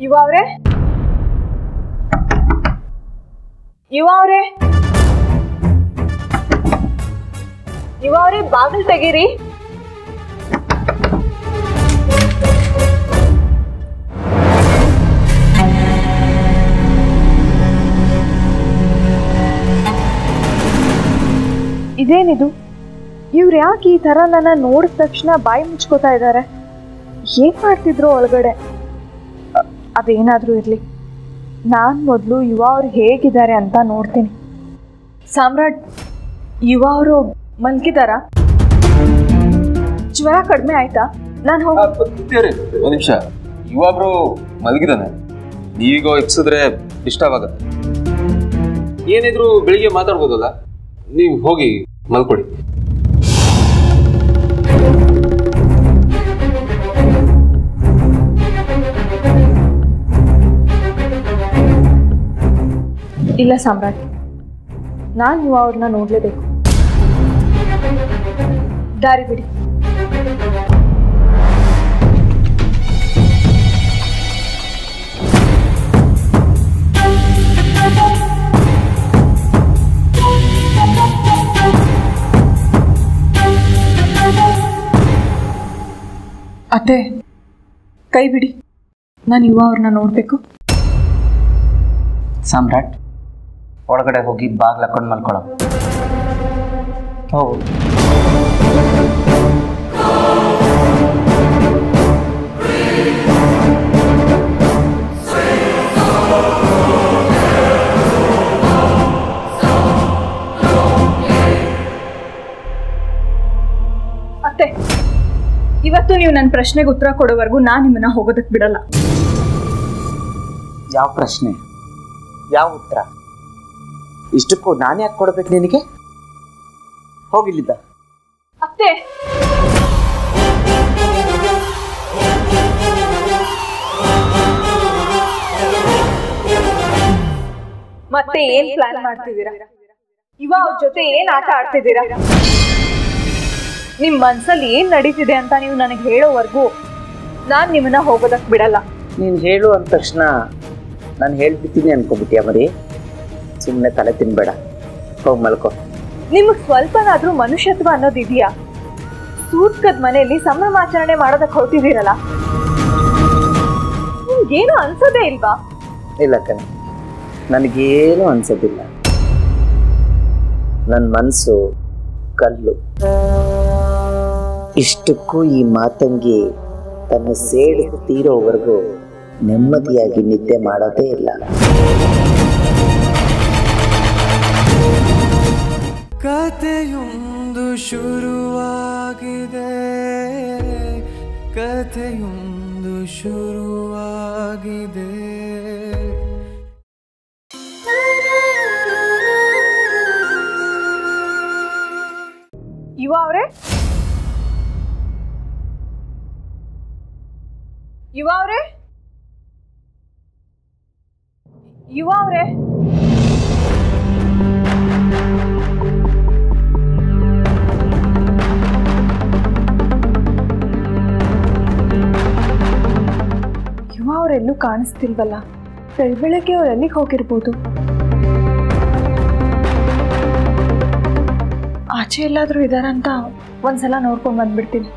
ಯುವ ಅವ್ರೆ ಯುವ ಅವ್ರೆ ಯುವ ಅವ್ರೆ ಬಾಗಿಲು ತೆಗೀರಿ ಇದೇನಿದು ಇವ್ರು ಯಾಕೆ ಈ ಥರ ನನ್ನ ನೋಡಿದ ತಕ್ಷಣ ಬಾಯಿ ಮುಚ್ಕೋತಾ ಇದ್ದಾರೆ ಏನ್ ಮಾಡ್ತಿದ್ರು ಒಳಗಡೆ ಅ- ಅದೇನಾದ್ರೂ ಇರಲಿ ನಾನು ಮೊದಲು ಯುವ ಅವ್ರು ಹೇಗಿದ್ದಾರೆ ಅಂತ ನೋಡ್ತೀನಿ ಸಾಮ್ರಾಟ್ ಯುವ ಅವರು ಮಲ್ಗಿದಾರ ಜ್ವರ ಕಡಿಮೆ ಆಯ್ತಾ ನಾನು ಹೋಗಿ ಒಂದ್ ನಿಮಿಷ ಇವಾಗ್ರು ಮಲಗಿದಾನೆ ನೀವೀಗ ಎಪ್ಸಿದ್ರೆ ಡಿಸ್ಟರ್ಬ್ ಆಗುತ್ತೆ ಏನಿದ್ರು ಬೆಳಿಗ್ಗೆ ಮಾತಾಡ್ಬೋದಲ್ಲ ನೀವು ಹೋಗಿ ಮಲ್ಕೊಡಿ ಇಲ್ಲ ಸಾಮ್ರಾಟ್ ನಾನು ಯುವ ಅವ್ರನ್ನ ನೋಡ್ಲೇಬೇಕು ದಾರಿ ಬಿಡಿ ಅತ್ತೆ ಕೈ ಬಿಡಿ ನಾನು ಯುವ ಅವ್ರನ್ನ ನೋಡಬೇಕು ಸಾಮ್ರಾಟ್ ಒಳಗಡೆ ಹೋಗಿ ಬಾಗ್ಲು ಹಾಕೊಂಡು ಮಲ್ಕೊಳ್ಳೋ ಹೋಗು ಅತ್ತೆ ಇವತ್ತು ನೀವು ನನ್ನ ಪ್ರಶ್ನೆಗೆ ಉತ್ತರ ಕೊಡೋವರೆಗೂ ನಾನು ನಿಮ್ಮನ್ನ ಹೋಗೋದಕ್ಕೆ ಬಿಡಲ್ಲ ಯಾವ ಪ್ರಶ್ನೆ ಯಾವ ಉತ್ತರ ಇಷ್ಟಕ್ಕೂ ನಾನು ಯಾಕೆ ಕೊಡ್ಬೇಕು ನಿನಗೆ ಹೋಗಿಲ್ಲಿದ್ದ ಅತ್ತೆ ಮತ್ತೆ ಏನ್ ಪ್ಲಾನ್ ಮಾಡ್ತಿದ್ದೀರಾ ಇವ ಅವ್ರ ಜೊತೆ ಏನ್ ಆಟ ಆಡ್ತಿದ್ದೀರಾ ನಿಮ್ ಮನ್ಸಲ್ಲಿ ಏನ್ ನಡೀತಿದೆ ಅಂತ ನೀವು ನನಗೆ ಹೇಳೋವರೆಗೂ ನಾನ್ ನಿಮ್ಮನ್ನ ಹೋಗೋದಕ್ ಬಿಡಲ್ಲ ನೀನು ಹೇಳು ಅಂದ ತಕ್ಷಣ ನಾನು ಹೇಳ್ಬಿಡ್ತೀನಿ ಅನ್ಕೊಬಿಟ್ಟಿಯ ಮರಿ ಸುಮ್ಮನೆ ತಲೆ ತಿನ್ಬೇಡ ಹೋಗಿ ಮಲ್ಕೋ ನಿಮಗ್ ಸ್ವಲ್ಪನಾದ್ರೂ ಮನುಷ್ಯತ್ವ ಅನ್ನೋದು ಇದೆಯಾ ಸೂತ್ಕದ್ ಮನೆಯಲ್ಲಿ ಸಂಭ್ರಮಾಚರಣೆ ಮಾಡೋದಕ್ ಹೊರಟಿದ್ದೀರಲ್ಲ ನಿಮ್ಗೇನು ಅನ್ಸೋದೇ ಇಲ್ವಾ ಇಲ್ಲ ಕಣೆ ನನಗೇನು ಅನ್ಸೋದಿಲ್ಲ ನನ್ನ ಮನಸ್ಸು ಕಲ್ಲು ಇಷ್ಟಕ್ಕೂ ಈ ಮಾತಂಗಿ ತನ್ನ ಸೇಡು ತೀರೋವರೆಗೂ ನೆಮ್ಮದಿಯಾಗಿ ನಿದ್ದೆ ಮಾಡೋದೇ ಇಲ್ಲ ಕಥೆಯೊಂದು ಶುರುವಾಗಿದೆ ಕಥೆಯೊಂದು ಶುರುವಾಗಿದೆ ಯುವ ಅವ್ರೆ ಯುವ ಅವ್ರೆ ಯುವ ಅವ್ರೆ ಯುವ ಅವರೆಲ್ಲೂ ಕಾಣಿಸ್ತಿಲ್ವಲ್ಲ ಬೆಳಬೆಳಗ್ಗೆ ಅವ್ರು ಎಲ್ಲಿಗೆ ಹೋಗಿರ್ಬೋದು ಆಚೆ ಎಲ್ಲಾದ್ರೂ ಇದಾರಂತ ಒಂದ್ಸಲ ನೋಡ್ಕೊಂಡ್ ಬಂದ್ಬಿಡ್ತೀನಿ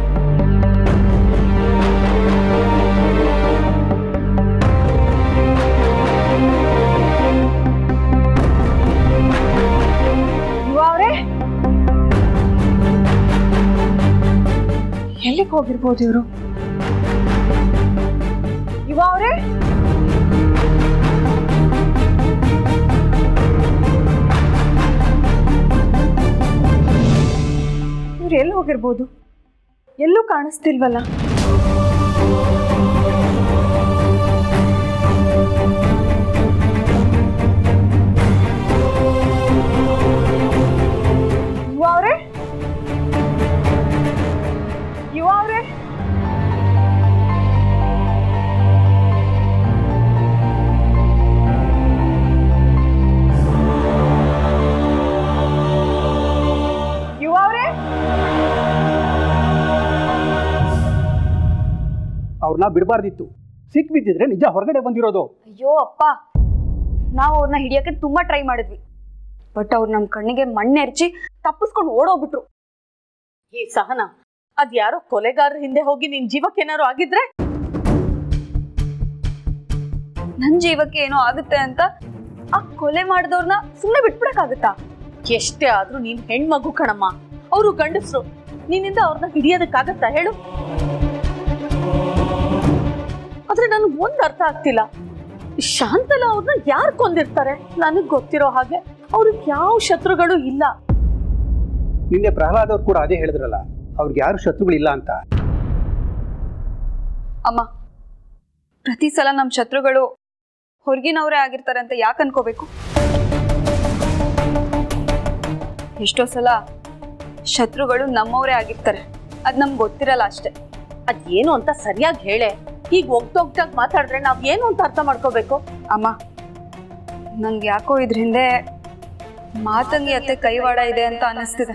ಯುವ ಅವ್ರೆ ಎಲ್ಲಿಗೆ ಹೋಗಿರ್ಬೋದು ಇವರು ಯುವ ಅವ್ರೆ ಇವ್ರು ಎಲ್ಲಿ ಹೋಗಿರ್ಬೋದು ಎಲ್ಲೂ ಕಾಣಿಸ್ತಿಲ್ವಲ್ಲ ಯುವ ಅವ್ರೆ ಯುವ ಅವ್ರೆ ಯುವ ಅವ್ರೆ ಅವ್ರನ್ನ ಬಿಡಬಾರ್ದಿತ್ತು ಸಿಕ್ಬಿದ್ದಿದ್ರೆ ನಿಜ ಹೊರಗಡೆ ಬಂದಿರೋದು ಅಯ್ಯೋ ಅಪ್ಪ ನಾವು ಅವ್ರನ್ನ ಹಿಡಿಯಕ್ಕೆ ತುಂಬಾ ಟ್ರೈ ಮಾಡಿದ್ವಿ ಬಟ್ ಅವ್ರು ನಮ್ಮ ಕಣ್ಣಿಗೆ ಮಣ್ಣೆರ್ಚಿ ತಪ್ಪಿಸ್ಕೊಂಡು ಓಡೋಗ್ಬಿಟ್ರು ಈ ಸಹನ ಅದ್ಯಾರೋ ಕೊಲೆಗಾರರ ಹಿಂದೆ ಹೋಗಿ ನಿನ್ ಜೀವಕ್ಕೇನಾರು ಆಗಿದ್ರೆ ನನ್ ಜೀವಕ್ಕೆ ಏನೋ ಆಗುತ್ತೆ ಅಂತ ಆ ಕೊಲೆ ಮಾಡಿದವ್ರನ್ನ ಸುಮ್ಮನೆ ಬಿಟ್ಬಿಡಕ್ಕಾಗತ್ತಾ ಎಷ್ಟೇ ಆದ್ರೂ ನೀನ್ ಹೆಣ್ಮಗು ಕಣಮ್ಮ ಅವರು ಗಂಡಸ್ರು ನಿನ್ನಿಂದ ಅವ್ರನ್ನ ಹಿಡಿಯೋದಕ್ಕಾಗತ್ತಾ ಹೇಳು ಆದ್ರೆ ನನಗ್ ಒಂದ್ ಅರ್ಥ ಆಗ್ತಿಲ್ಲ ಶಾಂತಲ ಅವ್ರನ್ನ ಯಾರು ಕೊಂದಿರ್ತಾರೆ ನನಗ್ ಗೊತ್ತಿರೋ ಹಾಗೆ ಅವ್ರಿಗೆ ಯಾವ ಶತ್ರುಗಳು ಇಲ್ಲ ನಿನ್ನೆ ಪ್ರಹ್ಲಾದ್ ಅವ್ರು ಕೂಡ ಅದೇ ಹೇಳಿದ್ರಲ್ಲ ಅವ್ರಿಗೆ ಯಾರು ಶತ್ರುಗಳಿಲ್ಲ ಅಂತ ಅಮ್ಮ ಪ್ರತಿ ಸಲ ನಮ್ಮ ಶತ್ರುಗಳು ಹೊರಗಿನವರೇ ಆಗಿರ್ತಾರೆ ಅಂತ ಯಾಕೆ ಅನ್ಕೋಬೇಕು ಎಷ್ಟೋ ಸಲ ಶತ್ರುಗಳು ನಮ್ಮವರೇ ಆಗಿರ್ತಾರೆ ಅದ್ ನಮ್ಗೆ ಗೊತ್ತಿರಲ್ಲ ಅಷ್ಟೇ ಅದೇನು ಅಂತ ಸರಿಯಾಗಿ ಹೇಳೆ ಈಗ ಒಗ್ದೊಗ್ದಾಗ ಮಾತಾಡಿದ್ರೆ ನಾವ್ ಏನು ಅಂತ ಅರ್ಥ ಮಾಡ್ಕೋಬೇಕು ಅಮ್ಮ ನಂಗೆ ಯಾಕೋ ಇದ್ರ ಹಿಂದೆ ಮಾತಂಗಿ ಅತ್ತೆ ಕೈವಾಡ ಇದೆ ಅಂತ ಅನಿಸ್ತಿದೆ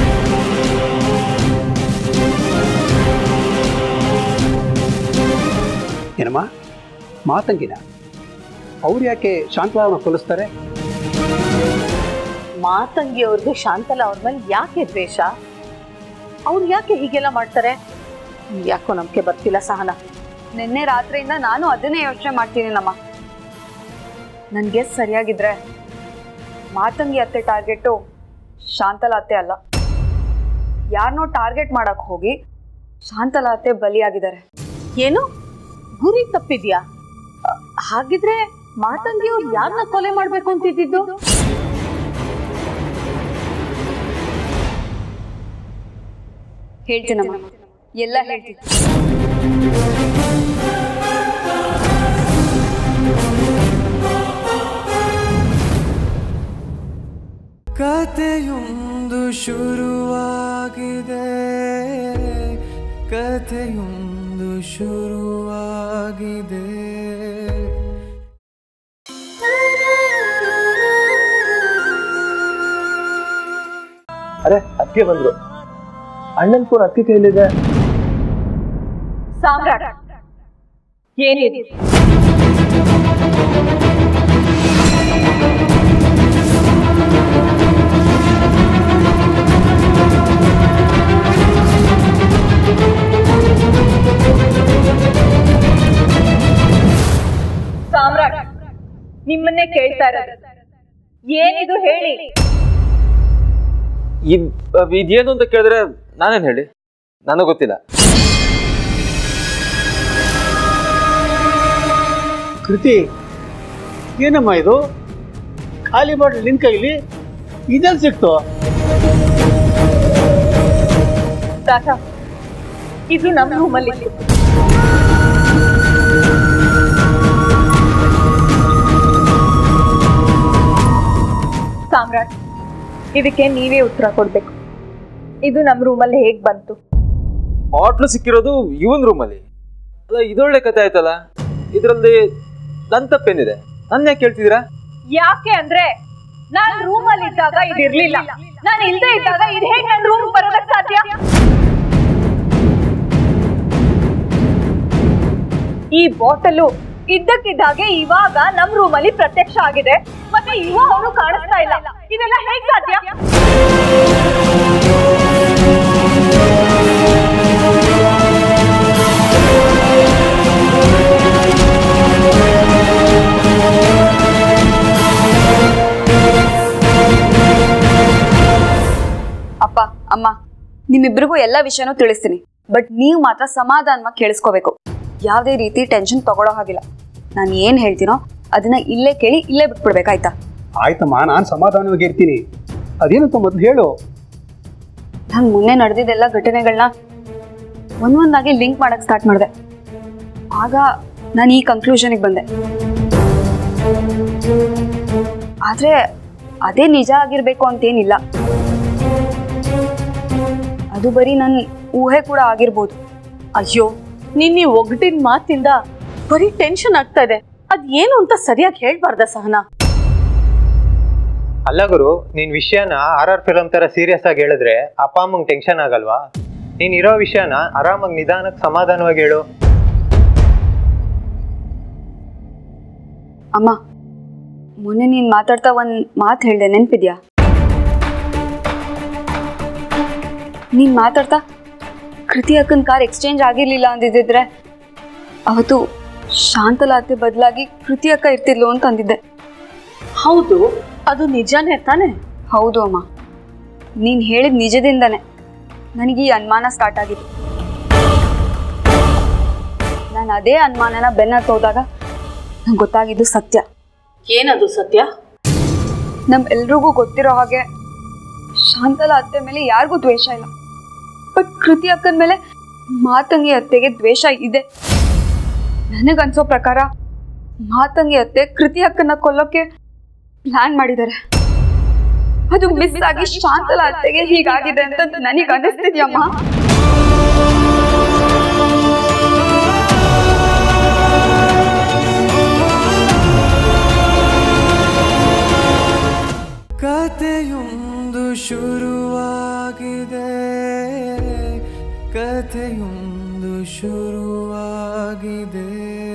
ಏನಮ್ಮ ಮಾತಂಗಿನ ಅವ್ರು ಯಾಕೆ ಶಾಂತಲಾವನ್ನ ಕೊಲಿಸ್ತಾರೆ ಮಾತಂಗಿ ಅವ್ರಿಗೆ ಶಾಂತಲ ಅವ್ರ ಮೇಲೆ ಯಾಕೆ ದ್ವೇಷ ಅವ್ರು ಯಾಕೆ ಹೀಗೆಲ್ಲ ಮಾಡ್ತಾರೆ ಯಾಕೋ ನಂಬಿಕೆ ಬರ್ತಿಲ್ಲ ಸಹನ ನಿನ್ನೆ ರಾತ್ರಿಯಿಂದ ನಾನು ಅದನ್ನೇ ಯೋಚನೆ ಮಾಡ್ತೀನಿ ನಮ್ಮ ನನ್ಗೆ ಸರಿಯಾಗಿದ್ರೆ ಮಾತಂಗಿ ಅತ್ತೆ ಟಾರ್ಗೆಟು ಶಾಂತಲ ಅತ್ತೆ ಅಲ್ಲ ಯಾರನ್ನೋ ಟಾರ್ಗೆಟ್ ಮಾಡಕ್ ಹೋಗಿ ಶಾಂತಲ ಅತ್ತೆ ಬಲಿಯಾಗಿದ್ದಾರೆ ಏನು ಗುರಿ ತಪ್ಪಿದ್ಯಾ ಅ, ಹಾಗಿದ್ರೆ ಮಾತಂಗಿ ಅವ್ರು ಯಾರನ್ನ ಕೊಲೆ ಮಾಡ್ಬೇಕು ಅಂತಿದ್ದು ಹೇಳ್ತೀನಮ್ಮ ಎಲ್ಲ ಹೇಳ್ತೀನಿ ಕಥೆಯೊಂದು ಶುರುವಾಗಿದೆ ಕಥೆಯೊಂದು ಶುರುವಾಗಿದೆ ಅರೆ ಅದಕ್ಕೆ ಬಂದ್ರು ಅಣ್ಣನ್ ಫೋನ್ ಅದಕ್ಕೆ ಕೈಲಿದೆ ಸಾಮ್ರಾಟ್ ಏನಿದೆ ಸಾಮ್ರಾಟ್ ನಿಮ್ಮನ್ನೇ ಕೇಳ್ತಾ ಇರೋದು ಏನಿದು ಹೇಳಿ ಇದ್ ಇದೇನು ಅಂತ ಕೇಳಿದ್ರೆ ನಾನೇನು ಹೇಳಿ ನನಗೆ ಗೊತ್ತಿಲ್ಲ ಕೃತಿ ಏನಮ್ಮ ಇದು ಖಾಲಿ ಬಾಟ್ಲ್ ನಿನ್ ಕೈಲಿ ಇದೆಲ್ಲಿ ಸಿಕ್ತು ತಾತ ಇದು ನಮ್ಮ ರೂಮಲ್ಲಿ ಸಾಮ್ರಾಟ್ ಇದಕ್ಕೆ ನೀವೇ ಉತ್ತರ ಕೊಡ್ಬೇಕು ಇದು ನಮ್ಮ ರೂಮಲ್ಲಿ ಹೇಗ್ ಬಂತು ಬಾಟ್ಲು ಸಿಕ್ಕಿರೋದು ಇವನ್ ರೂಮಲ್ಲಿ ಅಲ್ಲ ಇದೊಳ್ಳೆ ಕತೆ ಆಯ್ತಲ್ಲ ಇದರಲ್ಲಿ ನನ್ನ ತಪ್ಪೇನಿದೆ ನನ್ನ ಯಾಕೆ ಕೇಳ್ತಿದ್ದೀರಾ ಯಾಕೆ ಅಂದ್ರೆ ನಾನ್ ರೂಮಲ್ಲಿ ಇದ್ದಾಗ ಇದಿರ್ಲಿಲ್ಲ ನಾನು ಇಲ್ದೇ ಇದ್ದಾಗ ಇದು ಹೇಗ್ ನನ್ನ ರೂಮ್ ಬರೋದಕ್ಕೆ ಸಾಧ್ಯ ಈ ಬಾಟಲು ಇದ್ದಕ್ಕಿದ್ದಾಗೆ ಇವಾಗ ನಮ್ ರೂಮಲ್ಲಿ ಪ್ರತ್ಯಕ್ಷ ಆಗಿದೆ ಮತ್ತೆ ಇವಾಗ ಅವನು ಕಾಣಿಸ್ತಾ ಇಲ್ಲ ಇದೆಲ್ಲ ಹೇಗ್ ಸಾಧ್ಯ ಅಪ್ಪ ಅಮ್ಮ ನಿಮ್ಮಿಬ್ರಿಗೂ ಎಲ್ಲ ವಿಷಯನೂ ತಿಳಿಸ್ತೀನಿ ಬಟ್ ನೀವು ಮಾತ್ರ ಸಮಾಧಾನವಾಗಿ ಕೇಳಿಸ್ಕೋಬೇಕು ಯಾವುದೇ ರೀತಿ ಟೆನ್ಷನ್ ತಗೊಳ್ಳೋ ಹಾಗಿಲ್ಲ ನಾನು ಏನು ಹೇಳ್ತೀನೋ ಅದನ್ನ ಇಲ್ಲೇ ಕೇಳಿ ಇಲ್ಲೇ ಬಿಟ್ಬಿಡ್ಬೇಕಾಯ್ತಾ ಆಯ್ತಮ್ಮ ನಾನು ಸಮಾಧಾನವಾಗಿ ಇರ್ತೀನಿ ಅದೇನಂತ ಮೊದಲು ಹೇಳು ನಾನು ಮೊನ್ನೆ ನಡೆದಿದ್ದೆಲ್ಲ ಘಟನೆಗಳನ್ನ ಒಂದೊಂದಾಗಿ ಲಿಂಕ್ ಮಾಡಕ್ ಸ್ಟಾರ್ಟ್ ಮಾಡಿದೆ ಆಗ ನಾನು ಈ ಕನ್ಕ್ಲೂಷನ್ಗೆ ಬಂದೆ ಆದ್ರೆ ಅದೇ ನಿಜ ಆಗಿರ್ಬೇಕು ಅಂತೇನಿಲ್ಲ ಅದು ಬರೀ ನನ್ನ ಊಹೆ ಕೂಡ ಆಗಿರ್ಬೋದು ಅಯ್ಯೋ ನಿನ್ನ ಈ ಒಗ್ಗಟ್ಟಿನ ಮಾತಿಂದ ಬರೀ ಟೆನ್ಷನ್ ಆಗ್ತಾ ಇದೆ ಅದ್ ಏನು ಅಂತ ಸರಿಯಾಗಿ ಹೇಳ್ಬಾರ್ದ ಸಹನ ಅಲ್ಲ ಗುರು ನೀನ್ ವಿಷಯನ ಆರ್ ಆರ್ ಫಿಲಮ್ ತರ ಸೀರಿಯಸ್ ಆಗಿ ಹೇಳಿದ್ರೆ ಅಪ್ಪ ಅಮ್ಮಂಗ್ ಟೆನ್ಷನ್ ಆಗಲ್ವಾ ನೀನ್ ಇರೋ ವಿಷಯನ ಆರಾಮಾಗಿ ನಿಧಾನಕ್ಕೆ ಸಮಾಧಾನವಾಗಿ ಹೇಳು ಅಮ್ಮ ಮೊನ್ನೆ ನೀನು ಮಾತಾಡ್ತಾ ಒಂದು ಮಾತು ಹೇಳಿದೆ ನೆನಪಿದ್ಯಾ ನೀನು ಮಾತಾಡ್ತಾ ಕೃತಿ ಅಕ್ಕನ ಕಾರ್ ಎಕ್ಸ್ಚೇಂಜ್ ಆಗಿರ್ಲಿಲ್ಲ ಅಂದಿದ್ದಿದ್ರೆ ಅವತ್ತು ಶಾಂತಲ ಅತ್ತೆ ಬದಲಾಗಿ ಕೃತಿ ಅಕ್ಕ ಇರ್ತಿದ್ಲು ಅಂತ ಅಂದಿದ್ದೆ ಹೌದು ಅದು ನಿಜಾನೇ ತಾನೆ ಹೌದು ಅಮ್ಮ ನೀನು ಹೇಳಿದ ನಿಜದಿಂದನೇ ನನಗೆ ಈ ಅನುಮಾನ ಸ್ಟಾರ್ಟ್ ಆಗಿದೆ ನಾನು ಅದೇ ಅನುಮಾನನ ಬೆನ್ನಕ್ಕೆ ಹೋದಾಗ ನಂಗೆ ಗೊತ್ತಾಗಿದ್ದು ಸತ್ಯ ಏನದು ಸತ್ಯ ನಮ್ ಎಲ್ರಿಗೂ ಗೊತ್ತಿರೋ ಹಾಗೆ ಶಾಂತಲ ಅತ್ತೆ ಮೇಲೆ ಯಾರಿಗೂ ದ್ವೇಷ ಇಲ್ಲ ಬಟ್ ಕೃತಿ ಅಕ್ಕನ ಮೇಲೆ ಮಾತಂಗಿ ಅತ್ತೆಗೆ ದ್ವೇಷ ಇದೆ ನನಗನ್ಸೋ ಪ್ರಕಾರ ಮಾತಂಗಿ ಅತ್ತೆ ಕೃತಿ ಅಕ್ಕನ ಕೊಲ್ಲೋಕೆ ಪ್ಲಾನ್ ಮಾಡಿದ್ದಾರೆ ಅದು ಮಿಸ್ ಆಗಿ ಶಾಂತಲ ಅತ್ತೆಗೆ ಹೀಗಾಗಿದೆ ಅಂತ ನನಗೆ ಅನಿಸ್ತಿದ್ಯಮ್ಮ ಕಥೆಯೊಂದು ಶುರುವಾಗಿದೆ ಕಥೆಯೊಂದು ಶುರುವಾಗಿದೆ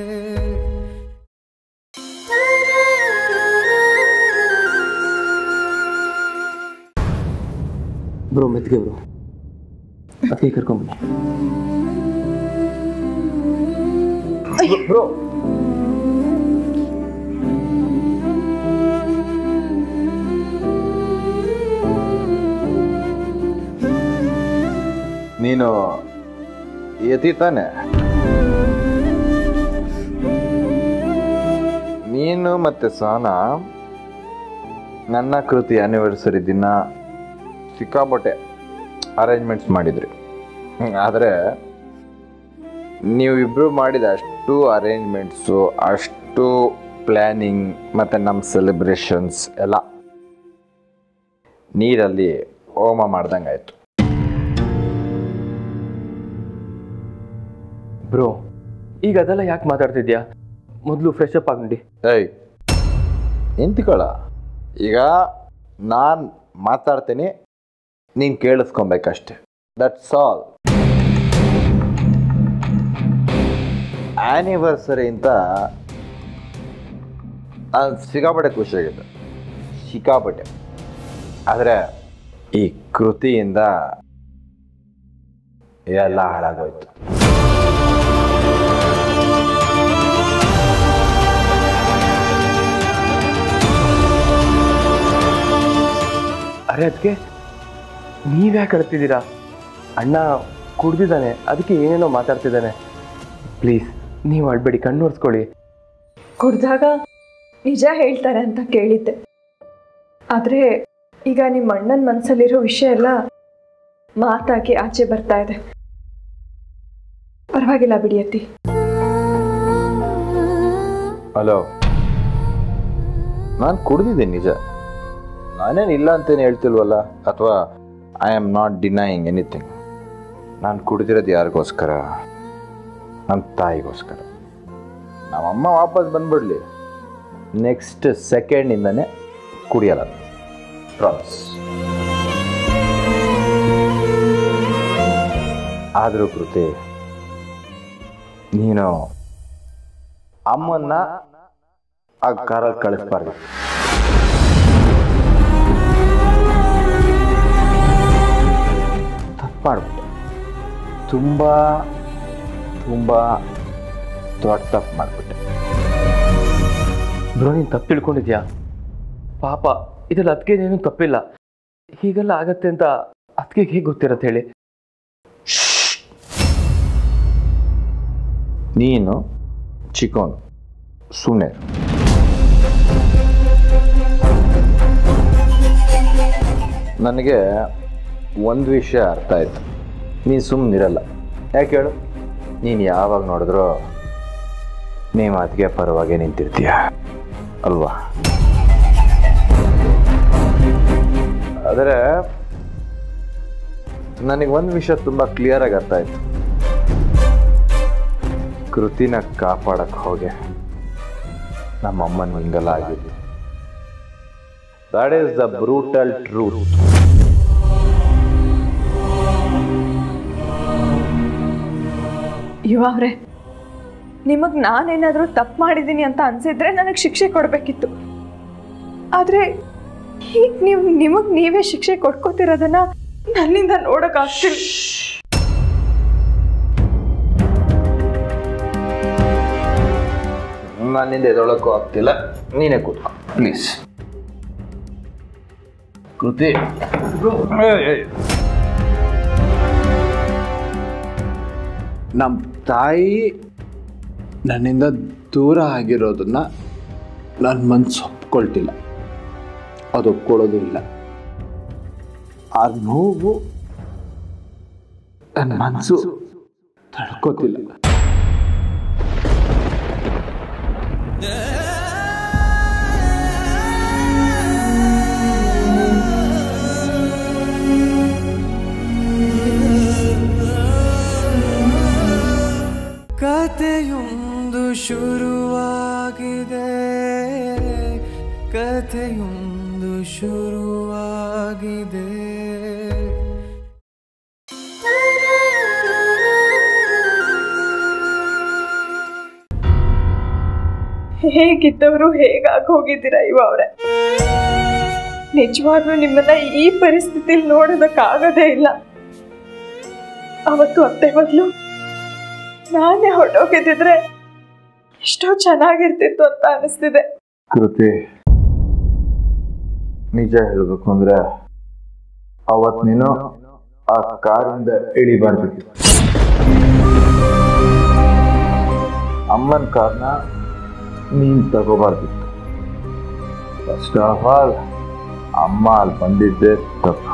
ಬ್ರೋ ಮೆತ್ತಿಗೆ ಬ್ರೋ ಅತ್ತೆ ಕರ್ಕೊಂಬನ್ನಿ ಬ್ರೋ ನೀನು ಯತಿ ತಾನೆ ನೀನು ಮತ್ತೆ ಸಾನ ನನ್ನ ಕೃತಿ ಆ್ಯನಿವರ್ಸರಿ ದಿನ ಸಿಕ್ಕಾಪಟ್ಟೆ ಅರೇಂಜ್ಮೆಂಟ್ಸ್ ಮಾಡಿದ್ರಿ ಆದರೆ ನೀವಿಬ್ಬರು ಮಾಡಿದ ಅಷ್ಟು ಅರೇಂಜ್ಮೆಂಟ್ಸು ಅಷ್ಟು ಪ್ಲ್ಯಾನಿಂಗ್ ಮತ್ತು ನಮ್ಮ ಸೆಲೆಬ್ರೇಷನ್ಸ್ ಎಲ್ಲ ನೀರಲ್ಲಿ ಹೋಮ ಮಾಡ್ದಂಗಾಯ್ತು ಬ್ರೋ ಈಗ ಅದೆಲ್ಲ ಯಾಕೆ ಮಾತಾಡ್ತಿದ್ಯಾ ಮೊದಲು ಫ್ರೆಶ್ ಅಪ್ ಆಗಿ ಏಯ್ ನಿಂತ್ಕೊಳ್ಳ ಈಗ ನಾನು ಮಾತಾಡ್ತೀನಿ ನೀನು ಕೇಳಿಸ್ಕೊಬೇಕಷ್ಟೆ ದಟ್ಸ್ ಆಲ್ ಆ್ಯನಿವರ್ಸರಿ ಅಂತ ನಾನು ಸಿಕ್ಕಾಪಟ್ಟೆ ಖುಷಿಯಾಗಿದ್ದೆ ಸಿಕ್ಕಾಪಟ್ಟೆ ಆದರೆ ಈ ಕೃತಿಯಿಂದ ಎಲ್ಲ ಹಾಳಾಗೋಯ್ತು ಅರೆ ಅದಕ್ಕೆ ನೀವ್ಯಾಕೆ ಅಳ್ತಿದ್ದೀರಾ ಅಣ್ಣ ಕುಡ್ದಿದ್ದಾನೆ ಅದಕ್ಕೆ ಏನೇನೋ ಮಾತಾಡ್ತಿದ್ದಾನೆ ಪ್ಲೀಸ್ ನೀವು ಅಳ್ಬೇಡಿ ಕಣ್ಣು ಒರೆಸ್ಕೊಳ್ಳಿ ಕುಡ್ದಾಗ ನಿಜ ಹೇಳ್ತಾರೆ ಅಂತ ಕೇಳಿದ್ದೆ ಆದರೆ ಈಗ ನಿಮ್ಮ ಅಣ್ಣನ ಮನಸ್ಸಲ್ಲಿರೋ ವಿಷಯ ಎಲ್ಲ ಮಾತಾಗಿ ಆಚೆ ಬರ್ತಾ ಇದೆ ಪರವಾಗಿಲ್ಲ ಬಿಡಿಯತ್ತಿ ಹಲೋ ನಾನು ಕುಡ್ದಿದ್ದೀನಿ ನಿಜ ನಾನೇನು ಇಲ್ಲ ಅಂತೇನು ಹೇಳ್ತಿಲ್ವಲ್ಲ ಅಥವಾ I am not denying anything ನಾನು ಕುಡ್ದಿರೋದು ಯಾರಿಗೋಸ್ಕರ ನನ್ನ ತಾಯಿಗೋಸ್ಕರ ನಮ್ಮಮ್ಮ ವಾಪಸ್ ಬಂದ್ಬಿಡ್ಲಿ ನೆಕ್ಸ್ಟ್ ಸೆಕೆಂಡಿಂದನೇ ಕುಡಿಯಲ್ಲ ಪ್ರಾಮಿಸ್ ಆದರೂ ಕೃತಿ ನೀನು ಅಮ್ಮನ್ನ ಆ ಕಾರಲ್ಲಿ ಕಳಿಸ್ಬಾರ್ದು ತಪ್ಪು ಮಾಡ್ಬಿಟ್ಟೆ ತುಂಬ ತುಂಬ ದೊಡ್ಡ ತಪ್ಪು ಮಾಡಿಬಿಟ್ಟೆ ಬ್ರೋ ನೀನು ತಪ್ಪು ತಿಳ್ಕೊಂಡಿದ್ಯಾ ಪಾಪ ಇದ್ರಲ್ಲಿ ಅದಕ್ಕೇನೇನು ತಪ್ಪಿಲ್ಲ ಹೀಗೆಲ್ಲ ಆಗತ್ತೆ ಅಂತ ಅದಕ್ಕೆ ಹೇಗೆ ಗೊತ್ತಿರತ್ತೆ ಹೇಳಿ ನೀನು ಚಿಕೋನು ಸುಮ್ಮನೆ ನನಗೆ ಒಂದು ವಿಷಯ ಅರ್ಥ ಆಯ್ತು ನೀನು ಸುಮ್ಮನಿರಲ್ಲ ಯಾಕೆ ಹೇಳು ನೀನು ಯಾವಾಗ ನೋಡಿದ್ರೂ ನೀ ಮಾತಿಗೆ ಪರವಾಗಿ ನಿಂತಿರ್ತೀಯ ಅಲ್ವಾ ಆದರೆ ನನಗೆ ಒಂದು ವಿಷಯ ತುಂಬ ಕ್ಲಿಯರಾಗಿ ಅರ್ಥ ಆಯ್ತು ಕೃತಿನ ಕಾಪಾಡಕ್ಕೆ ಹೋಗೆ ನಮ್ಮ ಅಮ್ಮನ ಹಿಂಗೆಲ್ಲ ಆಗಿದ್ದು that is the brutal truth ಯುವ ಅವರೇ ನಿಮಗೆ ನಾನೇನಾದರೂ ತಪ್ಪು ಮಾಡಿದ್ದೀನಿ ಅಂತ ಅನ್ಸಿದ್ರೆ ನನಗೆ ಶಿಕ್ಷೆ ಕೊಡಬೇಕಿತ್ತು ಆದರೆ ಹೀಗೆ ನೀವು ನಿಮಗೆ ನೀವೇ ಶಿಕ್ಷೆ ಕೊಡ್ಕೋತಿರೋದನ್ನ ನನ್ನಿಂದ ನೋಡೋಕ್ಕಾಗ್ತಿಲ್ಲ ನನ್ನಿಂದ ಎದೊಳಕ್ಕೂ ಆಗ್ತಿಲ್ಲ ನೀನೇ ಕೂತ್ಕೊ ಪ್ಲೀಸ್ ಕೃತಿ ನಮ್ಮ ತಾಯಿ ನನ್ನಿಂದ ದೂರ ಆಗಿರೋದನ್ನ ನನ್ನ ಮನಸ್ಸು ಒಪ್ಕೊಳ್ತಿಲ್ಲ ಅದು ಒಪ್ಕೊಳ್ಳೋದು ಇಲ್ಲ ಆ ನೋವು ನನ್ನ ಮನಸ್ಸು ತಡ್ಕೋತಿಲ್ಲ ಕಥೆಯೊಂದು ಶುರುವಾಗಿದೆ ಕಥೆಯೊಂದು ಶುರುವಾಗಿದೆ ಹೇಗಿದ್ದವರು ಹೇಗಾಗಿ ಹೋಗಿದ್ದೀರಾ ಇವ ಅವರೇ ನಿಜವಾಗ್ಲೂ ನಿಮ್ಮನ್ನ ಈ ಪರಿಸ್ಥಿತಿಲಿ ನೋಡೋದಕ್ಕಾಗದೇ ಇಲ್ಲ ಅವತ್ತು ಅತ್ತೆ ಬದಲು ನಾನೇ ಹೊರಟೋಗಿದ್ದಿದ್ರೆ ಎಷ್ಟೋ ಚೆನ್ನಾಗಿರ್ತಿತ್ತು ಅಂತ ಅನಿಸ್ತಿದೆ ಕೃತಿ ನಿಜ ಹೇಳಬೇಕು ಅಂದ್ರೆ ಅವತ್ ನೀನು ಆ ಕಾರಿಂದ ಇಳಿಬಾರ್ದಿತ್ತು ಅಮ್ಮನ ಕಾರ್ನ ನೀನ್ ತಗೋಬಾರ್ದಿತ್ತು ಫಸ್ಟ್ ಆಫ್ ಆಲ್ ಅಮ್ಮ ಅಲ್ಲಿ ಬಂದಿದ್ದೆ ತಪ್ಪು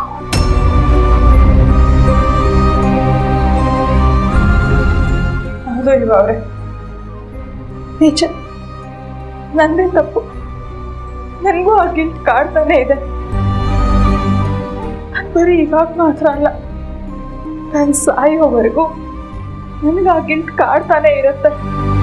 ಹೌದು ಇವ ಅವ್ರೆ ನಿಜ ನಂದೇ ತಪ್ಪು ನನಗೂ ಆ ಗಿಲ್ಟ್ ಕಾಡ್ತಾನೆ ಇದೆ ಅದ್ ಬರೀ ಇವಾಗ ಮಾತ್ರ ಅಲ್ಲ ನಾನು ಸಾಯೋವರೆಗೂ ನನಗೆ ಆ ಗಿಲ್ಟ್ ಕಾಡ್ತಾನೆ ಇರುತ್ತೆ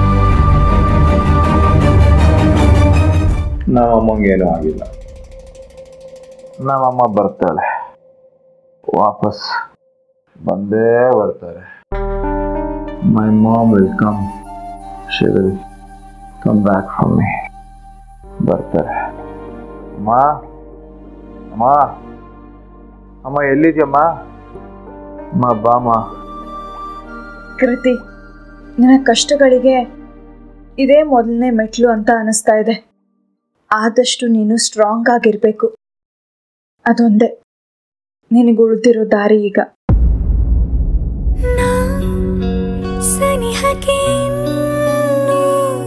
ನಮ್ಮ ಅಮ್ಮಂಗೇನೂ ಆಗಿಲ್ಲ ನಮ್ಮಮ್ಮ ಬರ್ತಾಳೆ ವಾಪಸ್ ಬಂದೇ ಬರ್ತಾರೆ my mom will come she will come back from me ಬರ್ತಾರೆ ಅಮ್ಮ ಅಮ್ಮ ಅಮ್ಮ ಎಲ್ಲಿದ್ಯಮ್ಮ ಅಮ್ಮ ಬಾಮ ಕೃತಿ ನನ್ನ ಕಷ್ಟಗಳಿಗೆ ಇದೇ ಮೊದಲನೇ ಮೆಟ್ಲು ಅಂತ ಅನಿಸ್ತಾ ಇದೆ ಆದಷ್ಟು ನೀನು ಸ್ಟ್ರಾಂಗ್ ಆಗಿರ್ಬೇಕು ಅದೊಂದೇ ನಿನಗೆ ಉಳಿದಿರೋ ದಾರಿ ಈಗ ಸನಿಹಕ್ಕೆ ಇನ್ನೂ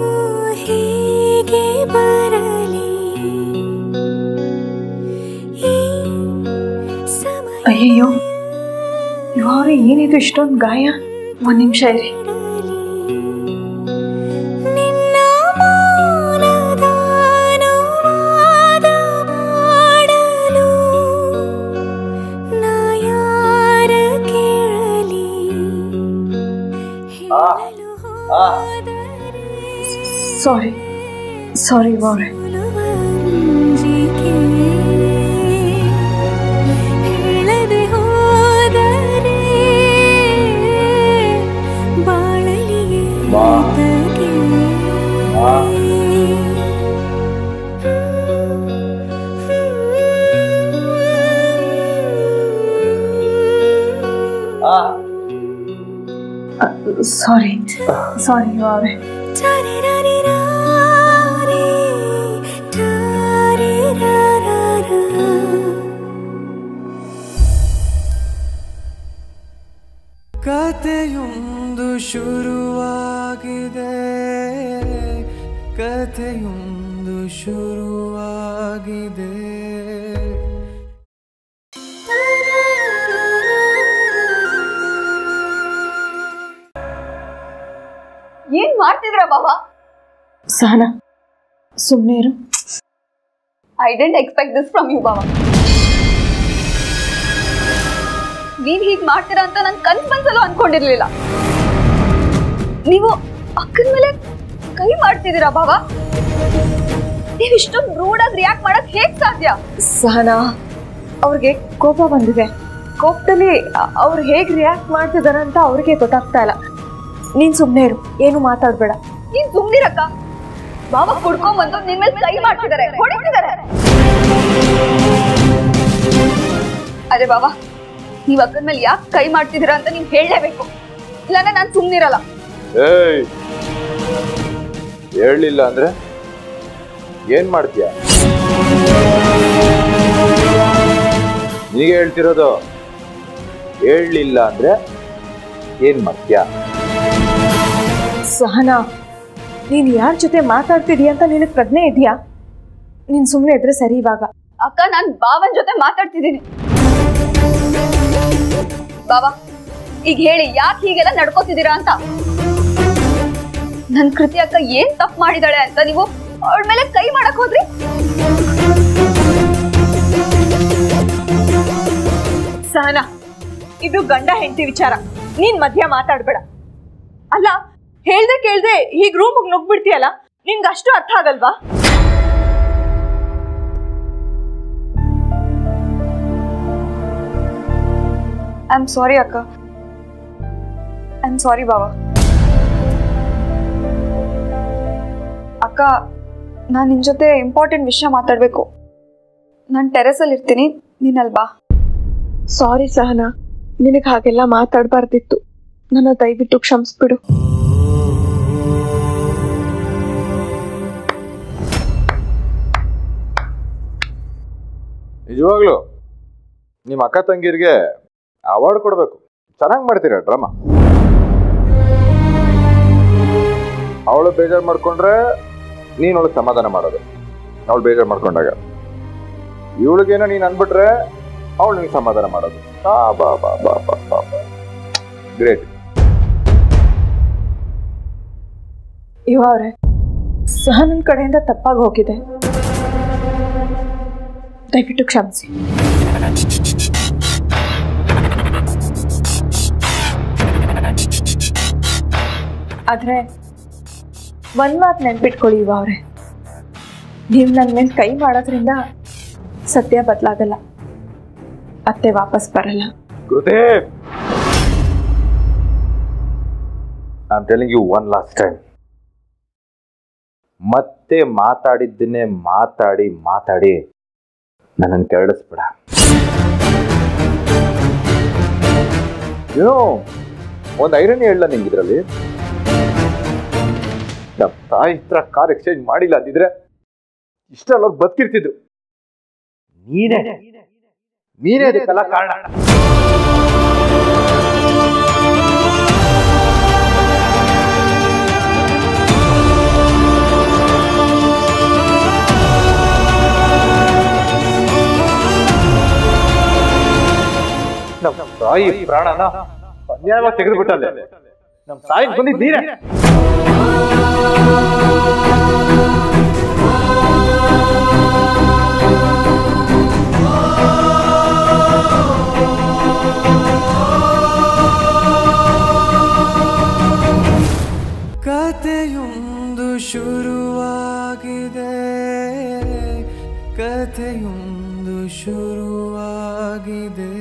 ಹೇಗೆ ಬರಲಿ ಈ ಸಮಯ ಅಯ್ಯಯ್ಯೋ ಇವಾಗ ಏನಿದು ಇಷ್ಟೊಂದು ಗಾಯ ಒಂದ್ ನಿಮಿಷ ಇರಿ ನಿನ್ನ ಮೌನದ ಅನುವಾದ ಮಾಡಲು ನಾ ಯಾರ ಕೇಳಲಿ ಹೇಳಲು ಹೋದರೆ ಸಾರಿ ಸಾರಿ ಅವ್ರೆ ಅಂಜಿಕೆ ಹೇಳದೆ ಹೋದರೆ ಬಾಳಲಿಯೇ ಬಾ. ತಗೆ. ಬಾ. ಸಾರಿ ಸಾರಿ ಅವ್ರೆ ಟಾರಿರಾರಿರಾರಿ, ಟಾರಿರಾರಾರಾ. ಕಥೆಯೊಂದು ಶುರುವಾಗಿದೆ ಕಥೆಯೊಂದು ಶುರುವಾಗಿದೆ ಏನ್ ಮಾಡ್ತಿದ್ರ ಬಾಬಾ ಸಹನ ಸುಮ್ಮನೆ ಇರು I didn't expect this from you ಬಾಬಾ ನೀವ್ ಹೀಗ್ ಮಾಡ್ತೀರಾ ಅಂತ ನನ್ ಕನ್ಸ್ ಮನ್ಸಲ್ಲೂ ಅನ್ಕೊಂಡಿರ್ಲಿಲ್ಲ ನೀವು ಅಕ್ಕನ ಮೇಲೆ ಕೈ ಮಾಡ್ತಿದ್ದೀರಾ ಬಾಬಾ ನೀವ್ ಇಷ್ಟೊಂದು ರೂಡಾಗಿ ರಿಯಾಕ್ಟ್ ಮಾಡಕ್ ಹೇಗ್ ಸಾಧ್ಯ ಸಹನ ಅವ್ರಿಗೆ ಕೋಪ ಬಂದಿದೆ ಕೋಪದಲ್ಲಿ ಅವ್ರು ಹೇಗೆ ರಿಯಾಕ್ಟ್ ಮಾಡ್ತಿದಾರೆ ಅಂತ ಅವ್ರಿಗೆ ಗೊತ್ತಾಗ್ತಾ ಇಲ್ಲ ನೀನ್ ಸುಮ್ಮನೆ ಇರು ಏನು ಮಾತಾಡ್ಬೇಡ ನೀನ್ ಸುಮ್ನಿರಕ್ಕ ಬಾವ ಕುಡ್ಕೊಂಡ್ ಬಂದು ನಿನ್ ಮೇಲೆ ಕೈ ಮಾಡ್ತಿದ್ದಾರೆ ಹೊಡಿತಿದ್ದಾರೆ ಅರೆ ಬಾವ ನೀವ್ ಅಕ್ಕನ ಮೇಲೆ ಯಾಕೆ ಕೈ ಮಾಡ್ತಿದ್ದೀರಾ ಅಂತ ನೀವ್ ಹೇಳಲೇಬೇಕು ಇಲ್ಲಾಂದ್ರೆ ನಾನ್ ಸುಮ್ನಿರಲ್ಲ ಏಯ್ ಹೇಳಲಿಲ್ಲ ಅಂದ್ರೆ ಏನ್ ಮಾಡ್ತೀಯ ನಿನಗೆ ಹೇಳ್ತಿರೋದು ಹೇಳಲಿಲ್ಲ ಅಂದ್ರೆ ಏನ್ ಮಾಡ್ತೀಯ ಸಹನಾ ನೀನ್ ಯಾರ ಜೊತೆ ಮಾತಾಡ್ತಿದೀಯ ಅಂತ ನಿನಗೆ ಪ್ರಜ್ಞೆ ಇದೆಯಾ ನೀನ್ ಸುಮ್ಮನೆ ಇದ್ರೆ ಸರಿ ಇವಾಗ ಅಕ್ಕ ನಾನ್ ಬಾವನ್ ಜೊತೆ ಮಾತಾಡ್ತಿದ್ದೀನಿ ಬಾವ ಈಗ ಹೇಳಿ ಯಾಕೆ ಹೀಗೆಲ್ಲ ನಡ್ಕೋತಿದ್ದೀರಾ ಅಂತ ನನ್ ಕೃತಿ ಅಕ್ಕ ಏನ್ ತಪ್ಪು ಮಾಡಿದಾಳೆ ಅಂತ ನೀವು ಅವಳ ಮೇಲೆ ಕೈ ಮಾಡಕ್ ಹೋದ್ರಿ ಸಹನಾ ಇದು ಗಂಡ ಹೆಂಡತಿ ವಿಚಾರ ನೀನ್ ಮಧ್ಯ ಮಾತಾಡ್ಬೇಡ ಅಲ್ಲ ಹೇಳ್ದೆ ಕೇಳ್ದೆ ಹೀಗ್ ರೂಮ್ಗೆ ನುಗ್ಬಿಡ್ತೀಯಲ್ಲ ನಿನ್ಗೆ ಅಷ್ಟು ಅರ್ಥ ಆಗಲ್ವಾ ಐ ಆಮ್ ಸಾರಿ ಅಕ್ಕ ಐ ಆಮ್ ಸಾರಿ ಬಾವ ಅಕ್ಕ ನಾನು ನಿನ್ ಜೊತೆ ಇಂಪಾರ್ಟೆಂಟ್ ವಿಷಯ ಮಾತಾಡ್ಬೇಕು ನಾನು ಟೆರೆಸಲ್ಲಿ ಇರ್ತೀನಿ ನೀನ್ ಅಲ್ಲಿ ಬಾ ಸಾರಿ ಸಹನಾ ನಿನಗೆ ಹಾಗೆಲ್ಲ ಮಾತಾಡಬಾರ್ದಿತ್ತು ನನ್ನ ದಯವಿಟ್ಟು ಕ್ಷಮಿಸ್ಬಿಡು ನಿಜವಾಗ್ಲು ನಿಮ್ಮ ಅಕ್ಕ ತಂಗಿರಿಗೆ ಅವಾರ್ಡ್ ಕೊಡಬೇಕು ಚೆನ್ನಾಗಿ ಮಾಡ್ತೀರ ಡ್ರಾಮಾ ಅವಳು ಬೇಜಾರು ಮಾಡ್ಕೊಂಡ್ರೆ ನೀನು ಅವಳು ಸಮಾಧಾನ ಮಾಡೋದು ಅವಳು ಬೇಜಾರು ಮಾಡ್ಕೊಂಡಾಗ ಇವಳಿಗೇನೋ ನೀನು ಅನ್ಬಿಟ್ರೆ ಅವಳು ನಿಂಗೆ ಸಮಾಧಾನ ಮಾಡೋದು ಬಾ ಬಾ ಬಾ ಬಾ ಬಾ ಬಾ ಗ್ರೇಟ್ ಇವ ಅವ್ರೆ ಸಹನನ್ ಕಡೆಯಿಂದ ತಪ್ಪಾಗಿ ಹೋಗಿದೆ ದಯವಿಟ್ಟು ಕ್ಷಮಿಸಿ ಆದ್ರೆ ಒಂದ್ ಮಾತು ನೆನ್ಪಿಟ್ಕೊಳ್ಳಿ ಇವ ಅವ್ರೆ ನೀವು ನನ್ನ ಮೇಲೆ ಕೈ ಮಾಡೋದ್ರಿಂದ ಸತ್ಯ ಬದಲಾಗಲ್ಲ ಅತ್ತೆ ವಾಪಸ್ ಬರಲ್ಲ Gurudev I am telling you one last time ಮತ್ತೆ ಮಾತಾಡಿದ್ದನ್ನೇ ಮಾತಾಡಿ ಮಾತಾಡಿ ನನ್ನನ್ನು ಕೆರಳಿಸ್ಬೇಡ ಏನೋ ಒಂದು ಐರನ್ ಹೇಳಲ್ಲ ನಿಂಗೆ ಇದರಲ್ಲಿ ನಮ್ಮ ತಾಯಿ ಹತ್ರ ಕಾರ್ ಎಕ್ಸ್ಚೇಂಜ್ ಮಾಡಿಲ್ಲ ಅಂದಿದ್ರೆ ಇಷ್ಟೆಲ್ಲ ಅವ್ರು ಬದುಕಿರ್ತಿದ್ರು ನೀನೇ ನೀನೇ ಅದಕ್ಕೆಲ್ಲ ಕಾರಣ ನಮ್ಮ ತಾಯಿ ಪ್ರಾಣನ ಅನ್ಯಾಯವಾಗಿ ತೆಗೆದುಬಿಟ್ಟಲ್ಲೇ ನಮ್ಮ ತಾಯಿಗೆ ಬಂದಿದ್ದು ನೀನೇ ಕಥೆಯೊಂದು ಶುರುವಾಗಿದೆ ಕಥೆಯೊಂದು ಶುರುವಾಗಿದೆ